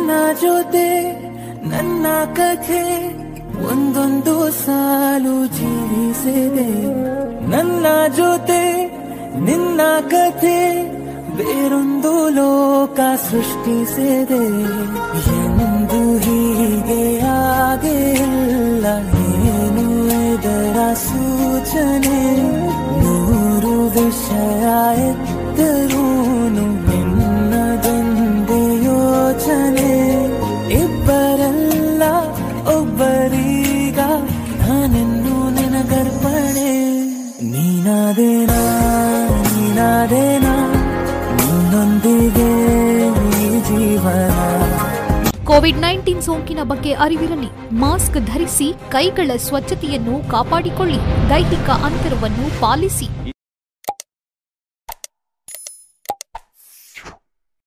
ನಿನ್ನ ಜೊತೆ ನನ್ನ ಕಥೆ ಒಂದೊಂದು ಸಾಲು ಜೀವಿಸಿದೆ ನನ್ನ ಜೊತೆ ನಿನ್ನ ಕಥೆ ಬೇರೊಂದು ಲೋಕ ಸೃಷ್ಟಿಸಿದೆ ಎಂದು ಹೀಗೆ ಆಗಿಲ್ಲ ಏನು ಇದರ ಸೂಚನೆ ನೂರು ವಿಷಯ ಎತ್ತರೂನು ನಿನ್ನದೊಂದೇ ಯೋಚನೆ ಇಬ್ಬರಲ್ಲ ಒಬ್ಬರೀಗ ನಾನೆನ್ನು ನಿನಗರ್ಪಣೆ ನೀನಾದೇನಾ ನೀನಾದೇನಾ ನಿನ್ನೊಂದಿಗೆ ಈ ಜೀವನ ಕೋವಿಡ್ ನೈನ್ಟೀನ್ ಸೋಂಕಿನ ಬಗ್ಗೆ ಅರಿವಿರಲಿ ಮಾಸ್ಕ್ ಧರಿಸಿ ಕೈಗಳ ಸ್ವಚ್ಛತೆಯನ್ನು ಕಾಪಾಡಿಕೊಳ್ಳಿ ದೈಹಿಕ ಅಂತರವನ್ನು ಪಾಲಿಸಿ